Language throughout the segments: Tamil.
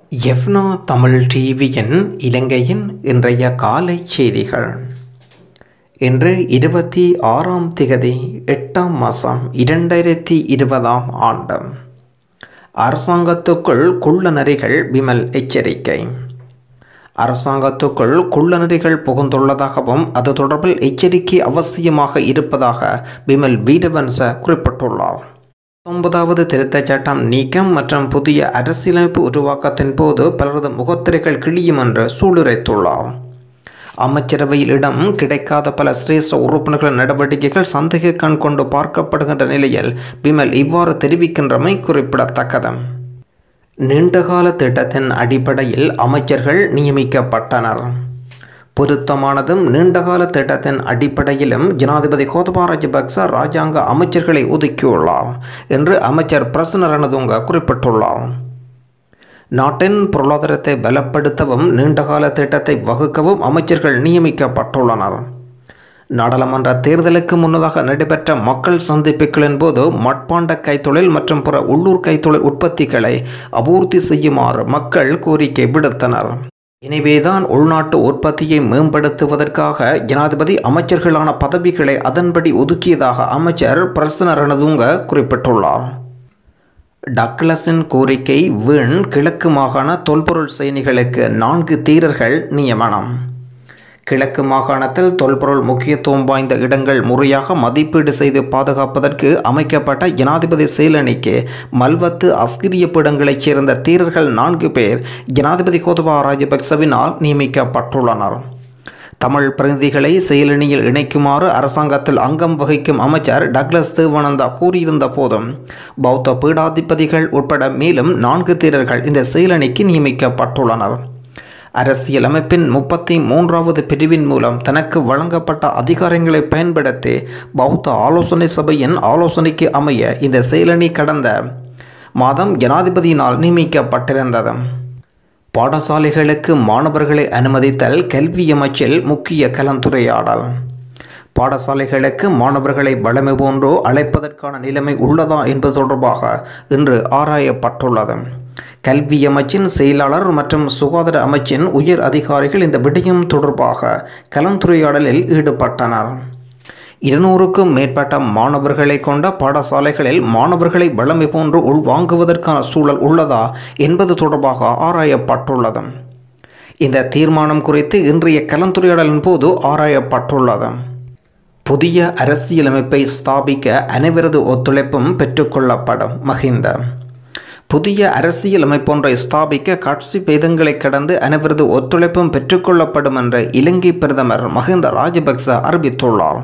எஃப்னா தமிழ் டிவியின் இலங்கையின் இன்றைய காலை செய்திகள் இன்று இருபத்தி ஆறாம் திகதி எட்டாம் மாதம் இரண்டாயிரத்தி இருபதாம் ஆண்டு அரசாங்கத்துக்குள் குள்ளநரிகள் விமல் எச்சரிக்கை அரசாங்கத்துக்குள் குள்ளநரிகள் புகுந்துள்ளதாகவும் அது தொடர்பில் எச்சரிக்கை அவசியமாக இருப்பதாக விமல் வீரவன்ச குறிப்பிட்டுள்ளார் பத்தொன்பதாவது திருத்தச் சட்டம் நீக்கம் மற்றும் புதிய அரசியலமைப்பு உருவாக்கத்தின் போது பலரது முகத்திரைகள் கிழியும் என்று சூளுரைத்துள்ளார் அமைச்சரவையில் இடம் கிடைக்காத பல சிரேஷ்ட உறுப்பினர்களின் நடவடிக்கைகள் சந்தேக கண் கொண்டு பார்க்கப்படுகின்ற நிலையில் விமல் இவ்வாறு தெரிவிக்கின்றமை குறிப்பிடத்தக்கது நீண்டகால திட்டத்தின் அடிப்படையில் அமைச்சர்கள் நியமிக்கப்பட்டனர் பொருத்தமானதும் நீண்டகால திட்டத்தின் அடிப்படையிலும் ஜனாதிபதி கோதபா ராஜபக்ச ராஜாங்க அமைச்சர்களை ஒதுக்கியுள்ளார் என்று அமைச்சர் பிரசன்ன ரணதுங்க குறிப்பிட்டுள்ளார் நாட்டின் பொருளாதாரத்தை பலப்படுத்தவும் நீண்டகால திட்டத்தை வகுக்கவும் அமைச்சர்கள் நியமிக்கப்பட்டுள்ளனர் நாடாளுமன்ற தேர்தலுக்கு முன்னதாக நடைபெற்ற மக்கள் சந்திப்புகளின் போது மட்பாண்ட கைத்தொழில் மற்றும் பிற உள்ளூர் கைத்தொழில் உற்பத்திகளை அபூர்த்தி செய்யுமாறு மக்கள் கோரிக்கை விடுத்தனர் எனவேதான் உள்நாட்டு உற்பத்தியை மேம்படுத்துவதற்காக ஜனாதிபதி அமைச்சர்களான பதவிகளை அதன்படி ஒதுக்கியதாக அமைச்சர் பிரசன்ன ரணதுங்க குறிப்பிட்டுள்ளார் டக்ளஸின் கோரிக்கை வீண் கிழக்கு மாகாண தொல்பொருள் சேனிகளுக்கு நான்கு தீரர்கள் நியமனம் கிழக்கு மாகாணத்தில் தொல்பொருள் முக்கியத்துவம் வாய்ந்த இடங்கள் முறையாக மதிப்பீடு செய்து பாதுகாப்பதற்கு அமைக்கப்பட்ட ஜனாதிபதி செயலணிக்கு மல்வத்து அஸ்கிரிய பீடங்களைச் சேர்ந்த தீரர்கள் நான்கு பேர் ஜனாதிபதி கோதபா ராஜபக்சவினால் நியமிக்கப்பட்டுள்ளனர் தமிழ் பிரதிநிதிகளை செயலணியில் இணைக்குமாறு அரசாங்கத்தில் அங்கம் வகிக்கும் அமைச்சர் டக்ளஸ் தேவானந்தா கூறியிருந்த போதும் பௌத்த பீடாதிபதிகள் உட்பட மேலும் நான்கு தீரர்கள் இந்த செயலணிக்கு நியமிக்கப்பட்டுள்ளனர் அரசியல் அமைப்பின் முப்பத்தி மூன்றாவது பிரிவின் மூலம் தனக்கு வழங்கப்பட்ட அதிகாரங்களை பயன்படுத்தி பௌத்த ஆலோசனை சபையின் ஆலோசனைக்கு அமைய இந்த செயலணி கடந்த மாதம் ஜனாதிபதியினால் நியமிக்கப்பட்டிருந்தது பாடசாலைகளுக்கு மாணவர்களை அனுமதித்தல் கல்வி அமைச்சில் முக்கிய கலந்துரையாடல் பாடசாலைகளுக்கு மாணவர்களை வளமை போன்றோ அழைப்பதற்கான நிலைமை உள்ளதா என்பது தொடர்பாக இன்று ஆராயப்பட்டுள்ளது கல்வி அமைச்சின் செயலாளர் மற்றும் சுகாதார அமைச்சின் உயர் அதிகாரிகள் இந்த விடயம் தொடர்பாக கலந்துரையாடலில் ஈடுபட்டனர் இருநூறுக்கும் மேற்பட்ட மாணவர்களை கொண்ட பாடசாலைகளில் மாணவர்களை வளமை போன்று உள்வாங்குவதற்கான சூழல் உள்ளதா என்பது தொடர்பாக ஆராயப்பட்டுள்ளது இந்த தீர்மானம் குறித்து இன்றைய கலந்துரையாடலின் போது ஆராயப்பட்டுள்ளது புதிய அரசியலமைப்பை ஸ்தாபிக்க அனைவரது ஒத்துழைப்பும் பெற்றுக்கொள்ளப்படும் மஹிந்த புதிய அரசியல் அமைப்பொன்றை ஸ்தாபிக்க கட்சி பேதங்களை கடந்து அனைவரது ஒத்துழைப்பும் பெற்றுக்கொள்ளப்படும் என்று இலங்கை பிரதமர் மஹிந்த ராஜபக்ச அறிவித்துள்ளார்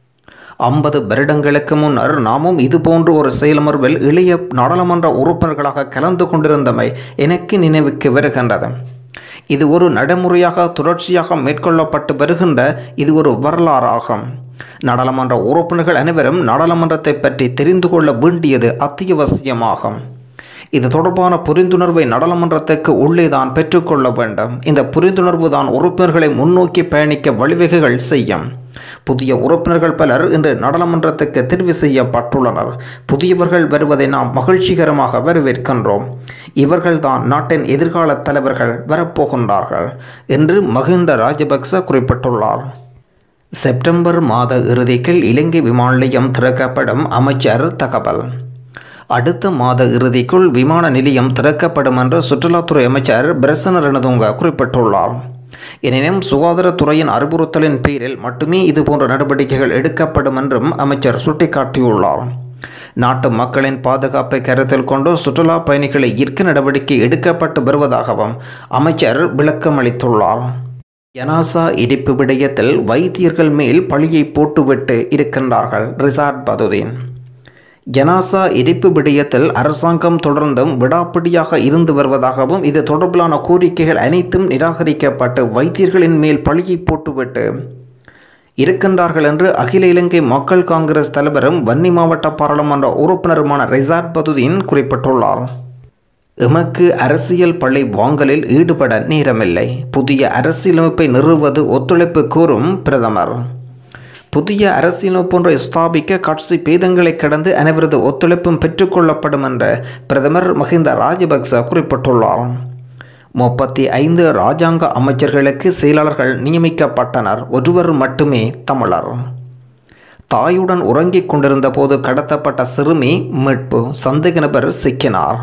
ஐம்பது வருடங்களுக்கு முன்னர் நாமும் இதுபோன்று ஒரு செயலமர்வில் இளைய நாடாளுமன்ற உறுப்பினர்களாக கலந்து கொண்டிருந்தமை எனக்கு நினைவுக்கு வருகின்றது இது ஒரு நடைமுறையாக தொடர்ச்சியாக மேற்கொள்ளப்பட்டு வருகின்ற இது ஒரு வரலாறாகும் நாடாளுமன்ற உறுப்பினர்கள் அனைவரும் நாடாளுமன்றத்தை பற்றி தெரிந்து கொள்ள வேண்டியது அத்தியாவசியமாகும் இது தொடர்பான புரிந்துணர்வை நாடாளுமன்றத்துக்கு உள்ளே தான் பெற்றுக்கொள்ள வேண்டும் இந்த புரிந்துணர்வு தான் உறுப்பினர்களை முன்னோக்கி பயணிக்க வழிவகைகள் செய்யும் புதிய உறுப்பினர்கள் பலர் இன்று நாடாளுமன்றத்துக்கு தெரிவு செய்யப்பட்டுள்ளனர் புதியவர்கள் வருவதை நாம் மகிழ்ச்சிகரமாக வரவேற்கின்றோம் இவர்கள்தான் நாட்டின் எதிர்கால தலைவர்கள் வரப்போகின்றார்கள் என்று மஹிந்த ராஜபக்ச குறிப்பிட்டுள்ளார் செப்டம்பர் மாத இறுதிக்குள் இலங்கை விமான நிலையம் திறக்கப்படும் அமைச்சர் தகவல் அடுத்த மாத இறுதிக்குள் விமான நிலையம் திறக்கப்படும் என்று சுற்றுலாத்துறை அமைச்சர் பிரசன ரணதுங்க குறிப்பிட்டுள்ளார் எனினும் சுகாதாரத்துறையின் அறிவுறுத்தலின் பேரில் மட்டுமே இதுபோன்ற நடவடிக்கைகள் எடுக்கப்படும் என்றும் அமைச்சர் சுட்டிக்காட்டியுள்ளார் நாட்டு மக்களின் பாதுகாப்பை கருத்தில் கொண்டு சுற்றுலா பயணிகளை ஈர்க்க நடவடிக்கை எடுக்கப்பட்டு வருவதாகவும் அமைச்சர் விளக்கமளித்துள்ளார் ஜனாசா இடிப்பு விடயத்தில் வைத்தியர்கள் மேல் பழியை போட்டுவிட்டு இருக்கின்றார்கள் ரிசார்ட் பதுதீன் ஜனாசா எரிப்பு விடயத்தில் அரசாங்கம் தொடர்ந்தும் விடாப்பிடியாக இருந்து வருவதாகவும் இது தொடர்பிலான கோரிக்கைகள் அனைத்தும் நிராகரிக்கப்பட்டு வைத்தியர்களின் மேல் பழியை போட்டுவிட்டு இருக்கின்றார்கள் என்று அகில இலங்கை மக்கள் காங்கிரஸ் தலைவரும் வன்னி மாவட்ட பாராளுமன்ற உறுப்பினருமான ரிசார்ட் பதுதீன் குறிப்பிட்டுள்ளார் எமக்கு அரசியல் பழி வாங்கலில் ஈடுபட நேரமில்லை புதிய அரசியலமைப்பை நிறுவுவது ஒத்துழைப்பு கூறும் பிரதமர் புதிய அரசியலமைப்பொன்றை ஸ்தாபிக்க கட்சி பேதங்களை கடந்து அனைவரது ஒத்துழைப்பும் பெற்றுக்கொள்ளப்படும் என்ற பிரதமர் மஹிந்த ராஜபக்ச குறிப்பிட்டுள்ளார் முப்பத்தி ஐந்து இராஜாங்க அமைச்சர்களுக்கு செயலாளர்கள் நியமிக்கப்பட்டனர் ஒருவர் மட்டுமே தமிழர் தாயுடன் உறங்கிக் கொண்டிருந்த போது கடத்தப்பட்ட சிறுமி மீட்பு சந்தேக நபர் சிக்கினார்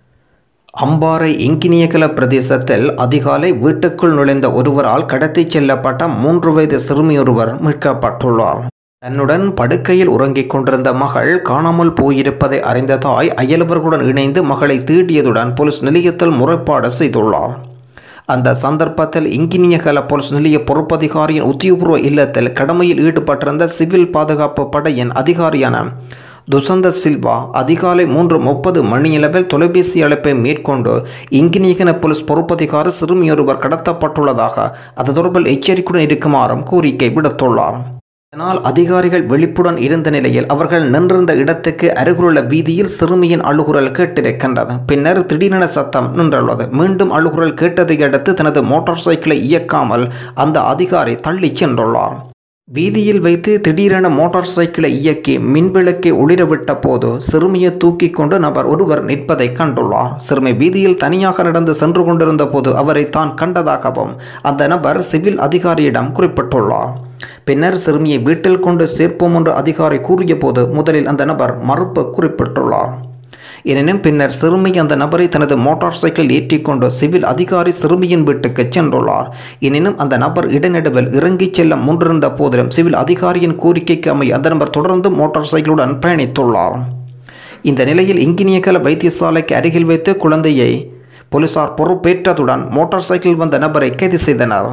அம்பாறை இங்கினியகல பிரதேசத்தில் அதிகாலை வீட்டுக்குள் நுழைந்த ஒருவரால் கடத்திச் செல்லப்பட்ட மூன்று வயது சிறுமியொருவர் மீட்கப்பட்டுள்ளார் தன்னுடன் படுக்கையில் உறங்கிக் கொண்டிருந்த மகள் காணாமல் போயிருப்பதை அறிந்த தாய் அயலவர்களுடன் இணைந்து மகளை தீண்டியதுடன் போலீஸ் நிலையத்தில் முறைப்பாடு செய்துள்ளார் அந்த சந்தர்ப்பத்தில் இங்கினியகல போலீஸ் நிலைய பொறுப்பதிகாரியின் உத்தியோகபூர்வ இல்லத்தில் கடமையில் ஈடுபட்டிருந்த சிவில் பாதுகாப்பு படையின் அதிகாரியான துசந்த சில்வா அதிகாலை மூன்று முப்பது மணியளவில் தொலைபேசி அழைப்பை மேற்கொண்டு இங்கினியகன போலீஸ் பொறுப்பதிகாரி சிறுமியொருவர் கடத்தப்பட்டுள்ளதாக அது தொடர்பில் எச்சரிக்கையுடன் இருக்குமாறும் கோரிக்கை விடுத்துள்ளார் இதனால் அதிகாரிகள் விழிப்புடன் இருந்த நிலையில் அவர்கள் நின்றிருந்த இடத்துக்கு அருகிலுள்ள வீதியில் சிறுமியின் அழுகுரல் கேட்டிருக்கின்றது பின்னர் திடீரென சத்தம் நின்றுள்ளது மீண்டும் அழுகுரல் கேட்டதை அடுத்து தனது மோட்டார் சைக்கிளை இயக்காமல் அந்த அதிகாரி தள்ளிச் சென்றுள்ளார் வீதியில் வைத்து திடீரென மோட்டார் சைக்கிளை இயக்கி மின்விளக்கை ஒளிரவிட்ட போது சிறுமியை தூக்கி கொண்டு நபர் ஒருவர் நிற்பதை கண்டுள்ளார் சிறுமி வீதியில் தனியாக நடந்து சென்று கொண்டிருந்த போது அவரை தான் கண்டதாகவும் அந்த நபர் சிவில் அதிகாரியிடம் குறிப்பிட்டுள்ளார் பின்னர் சிறுமியை வீட்டில் கொண்டு சேர்ப்போம் என்று அதிகாரி கூறிய போது முதலில் அந்த நபர் மறுப்பு குறிப்பிட்டுள்ளார் எனினும் பின்னர் சிறுமி அந்த நபரை தனது மோட்டார் சைக்கிள் ஏற்றிக்கொண்டு சிவில் அதிகாரி சிறுமியின் வீட்டுக்கு சென்றுள்ளார் எனினும் அந்த நபர் இடைநடுவில் இறங்கிச் செல்ல முன்றிருந்த போதிலும் சிவில் அதிகாரியின் கோரிக்கைக்கு அமைய அந்த நபர் தொடர்ந்து மோட்டார் சைக்கிளுடன் பயணித்துள்ளார் இந்த நிலையில் இங்கினியகல வைத்தியசாலைக்கு அருகில் வைத்து குழந்தையை போலீசார் பொறுப்பேற்றதுடன் மோட்டார் சைக்கிள் வந்த நபரை கைது செய்தனர்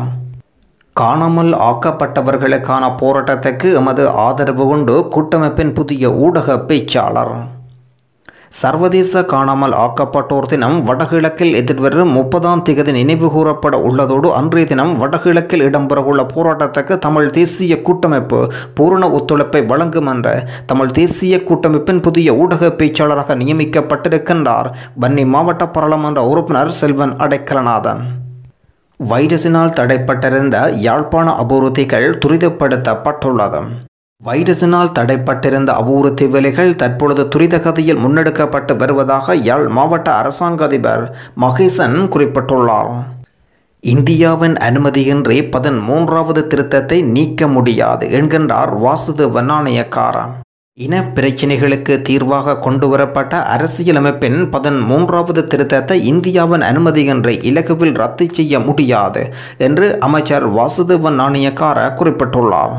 காணாமல் ஆக்கப்பட்டவர்களுக்கான போராட்டத்துக்கு எமது ஆதரவு கொண்டு கூட்டமைப்பின் புதிய ஊடக பேச்சாளர் சர்வதேச காணாமல் ஆக்கப்பட்டோர் தினம் வடகிழக்கில் எதிர்வரும் முப்பதாம் திகதி நினைவு கூறப்பட உள்ளதோடு அன்றைய தினம் வடகிழக்கில் இடம்பெறவுள்ள போராட்டத்துக்கு தமிழ் தேசிய கூட்டமைப்பு பூரண ஒத்துழைப்பை வழங்கும் என்ற தமிழ் தேசிய கூட்டமைப்பின் புதிய ஊடக பேச்சாளராக நியமிக்கப்பட்டிருக்கின்றார் வன்னி மாவட்ட பாராளுமன்ற உறுப்பினர் செல்வன் அடைக்கலநாதன் வைரஸினால் தடைப்பட்டிருந்த யாழ்ப்பாண அபிவிருத்திகள் துரிதப்படுத்தப்பட்டுள்ளது வைரஸினால் தடைப்பட்டிருந்த அபிவிருத்தி வேலைகள் தற்பொழுது துரித கதியில் முன்னெடுக்கப்பட்டு வருவதாக யாழ் மாவட்ட அரசாங்க அதிபர் மகேசன் குறிப்பிட்டுள்ளார் இந்தியாவின் அனுமதியின்றி பதிமூன்றாவது திருத்தத்தை நீக்க முடியாது என்கின்றார் வாசுதேவ நாணயக்காரன் இன பிரச்சினைகளுக்கு தீர்வாக கொண்டுவரப்பட்ட அரசியலமைப்பின் பதிமூன்றாவது திருத்தத்தை இந்தியாவின் அனுமதியின்றி இலகுவில் ரத்து செய்ய முடியாது என்று அமைச்சர் வாசுதேவன் நாணயக்கார குறிப்பிட்டுள்ளார்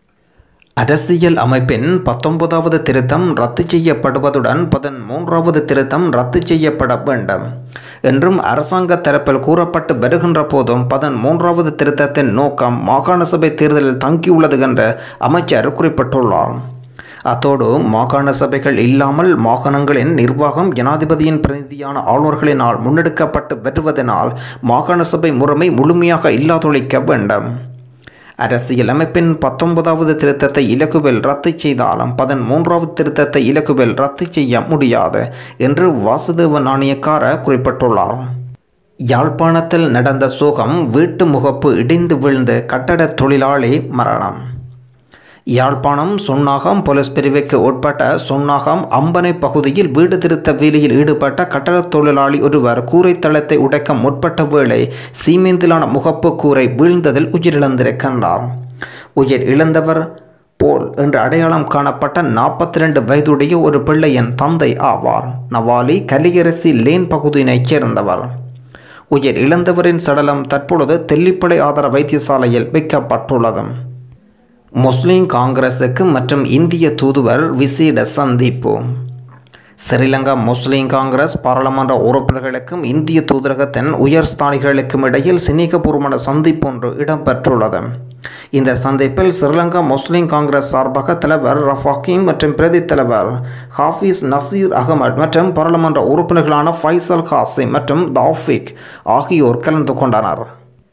அரசியல் அமைப்பின் பத்தொன்பதாவது திருத்தம் ரத்து செய்யப்படுவதுடன் பதிமூன்றாவது திருத்தம் ரத்து செய்யப்பட வேண்டும் என்றும் அரசாங்க தரப்பில் கூறப்பட்டு வருகின்ற போதும் பதிமூன்றாவது திருத்தத்தின் நோக்கம் மாகாண சபை தேர்தலில் தங்கியுள்ளது என்று அமைச்சர் குறிப்பிட்டுள்ளார் அத்தோடு மாகாண சபைகள் இல்லாமல் மாகாணங்களின் நிர்வாகம் ஜனாதிபதியின் பிரதிநிதியான ஆளுநர்களினால் முன்னெடுக்கப்பட்டு வருவதனால் மாகாண சபை முறைமை முழுமையாக இல்லாதொழிக்க வேண்டும் அரசியல் அமைப்பின் பத்தொன்பதாவது திருத்தத்தை இலகுவில் ரத்து செய்தாலும் பதிமூன்றாவது திருத்தத்தை இலகுவில் ரத்து செய்ய முடியாது என்று வாசுதேவ நாணயக்கார குறிப்பிட்டுள்ளார் யாழ்ப்பாணத்தில் நடந்த சோகம் வீட்டு முகப்பு இடிந்து விழுந்து கட்டட தொழிலாளி மரணம் யாழ்ப்பாணம் சுன்னாகம் போலீஸ் பிரிவுக்கு உட்பட்ட சுன்னாகம் அம்பனை பகுதியில் வீடு திருத்த வேலையில் ஈடுபட்ட கட்டடத் தொழிலாளி ஒருவர் கூரை தளத்தை உடைக்க முற்பட்ட வேளை சீமேந்திலான முகப்பு கூரை வீழ்ந்ததில் உயிரிழந்திருக்கின்றார் உயிர் இழந்தவர் போல் என்று அடையாளம் காணப்பட்ட நாற்பத்தி ரெண்டு வயதுடைய ஒரு பிள்ளையின் தந்தை ஆவார் நவாலி கலியரசி லேன் பகுதியினைச் சேர்ந்தவர் உயிர் இழந்தவரின் சடலம் தற்பொழுது தெல்லிப்படை ஆதார வைத்தியசாலையில் வைக்கப்பட்டுள்ளது முஸ்லிம் காங்கிரஸுக்கு மற்றும் இந்திய தூதுவர் விசேட சந்திப்பு ஸ்ரீலங்கா முஸ்லிம் காங்கிரஸ் பாராளுமன்ற உறுப்பினர்களுக்கும் இந்திய தூதரகத்தின் உயர் ஸ்தானிகளுக்கும் இடையில் சிநேகபூர்வமான சந்திப்பு ஒன்று இடம்பெற்றுள்ளது இந்த சந்திப்பில் ஸ்ரீலங்கா முஸ்லிம் காங்கிரஸ் சார்பாக தலைவர் ரஃபாக்கிம் மற்றும் பிரதி தலைவர் ஹாஃபிஸ் நசீர் அகமது மற்றும் பாராளுமன்ற உறுப்பினர்களான ஃபைசல் ஹாசிம் மற்றும் தாஃபிக் ஆகியோர் கலந்து கொண்டனர்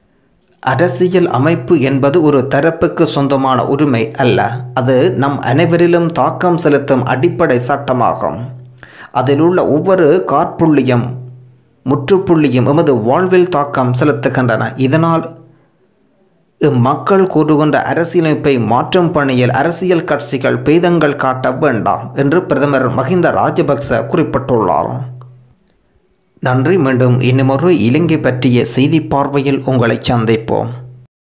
அரசியல் அமைப்பு என்பது ஒரு தரப்புக்கு சொந்தமான உரிமை அல்ல அது நம் அனைவரிலும் தாக்கம் செலுத்தும் அடிப்படை சட்டமாகும் அதில் உள்ள ஒவ்வொரு காற்புள்ளியும் முற்றுப்புள்ளியும் எமது வாழ்வில் தாக்கம் செலுத்துகின்றன இதனால் இம்மக்கள் கூறுகின்ற அரசியலமைப்பை மாற்றும் பணியில் அரசியல் கட்சிகள் பேதங்கள் காட்ட வேண்டாம் என்று பிரதமர் மஹிந்த ராஜபக்ச குறிப்பிட்டுள்ளார் நன்றி மீண்டும் இன்னுமொரு இலங்கை பற்றிய செய்தி பார்வையில் உங்களை சந்திப்போம்